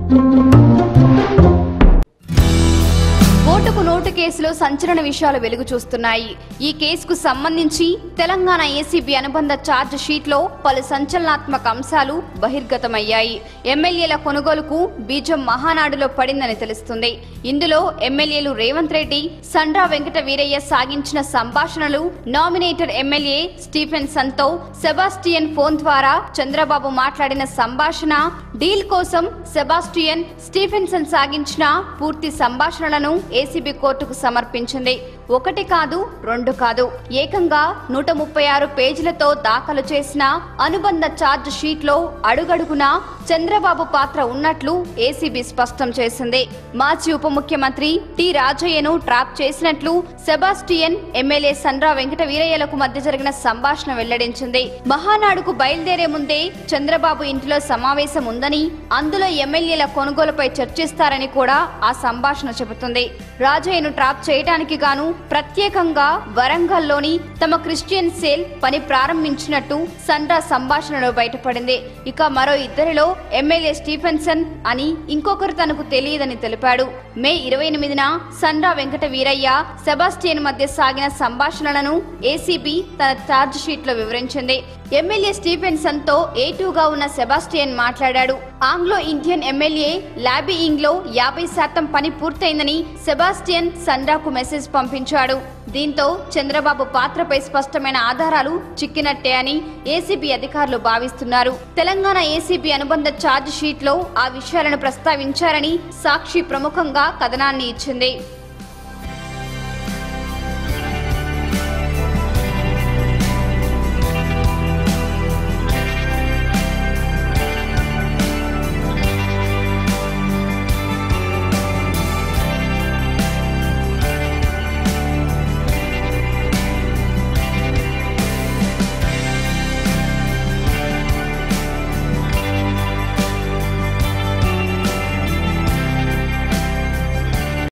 ఓటుకు నోటు కేసులో సంచలన విషయాలు వెలుగు చూస్తున్నాయి ఈ కేసుకు సంబంధించి తెలంగాణ ఏసీబీ అనుబంధ ఛార్జ్ షీట్లో పలు సంచలనాత్మక అంశాలు బహిర్గతమయ్యాయి ఎమ్మెల్యేల కొనుగోలుకు బీజం మహానాడులో పడిందని తెలుస్తుంది ఇందులో ఎమ్మెల్యేలు రేవంత్ రెడ్డి సండ్రా వెంకట వీరయ్య సాగించిన సంభాషణలు నామినేటర్ ఎమ్మెల్యే స్టీఫెన్ సంతో సెబాస్టియన్ ఫోన్ ద్వారా చంద్రబాబు మాట్లాడిన సంభాషణ డీల్ కోసం సెబాస్టియన్ స్టీఫెన్సన్ సాగించిన పూర్తి సంభాషణలను ఏసీబీ కోర్టుకు సమర్పించింది ఒకటి కాదు రెండు కాదు ఏకంగా నూట ముప్పై ఆరు పేజీలతో దాఖలు చేసిన అనుబంధ ఛార్జ్ షీట్లో అడుగడుగునా చంద్రబాబు పాత్ర ఉన్నట్లు ఏసీబీ స్పష్టం చేసింది మాజీ ఉప ముఖ్యమంత్రి టి రాజయ్యను ట్రాప్ చేసినట్లు సెబాస్టియన్ ఎమ్మెల్యే సండ్రా వెంకట వీరయ్యలకు మధ్య జరిగిన సంభాషణ వెల్లడించింది మహానాడుకు బయలుదేరే ముందే చంద్రబాబు ఇంటిలో సమావేశం ఉందని అందులో ఎమ్మెల్యేల కొనుగోలుపై చర్చిస్తారని కూడా ఆ సంభాషణ చెబుతుంది రాజయ్యను ట్రాప్ చేయడానికి గాను ప్రత్యేకంగా వరంగల్లోని తమ క్రిస్టియన్ సేల్ పని ప్రారంభించినట్టు సండ్రా సంభాషణలో బయటపడింది ఇక మరో ఇద్దరిలో ఎమ్మెల్యే స్టీఫెన్సన్ అని ఇంకొకరు తనకు తెలియదని తెలిపాడు మే ఇరవై ఎనిమిదిన సండ్రా వెంకట వీరయ్య సెబాస్టియన్ మధ్య సాగిన సంభాషణలను ఏసీబీ తన ఛార్జ్ షీట్ లో వివరించింది ఎమ్మెల్యే స్టీఫెన్సన్ తో ఏటూగా ఉన్న సెబాస్టియన్ మాట్లాడాడు Anglo Indian MLA lobbying లో యాభై శాతం పని పూర్తయిందని సెబాస్టియన్ సండ్రాకు మెసేజ్ పంపించాడు దీంతో చంద్రబాబు పాత్రపై స్పష్టమైన ఆధారాలు చిక్కినట్టే అని ఏసీబీ అధికారులు భావిస్తున్నారు తెలంగాణ ఏసీబీ అనుబంధ ఛార్జ్ షీట్ లో ఆ విషయాలను ప్రస్తావించారని సాక్షి ప్రముఖంగా కథనాన్ని ఇచ్చింది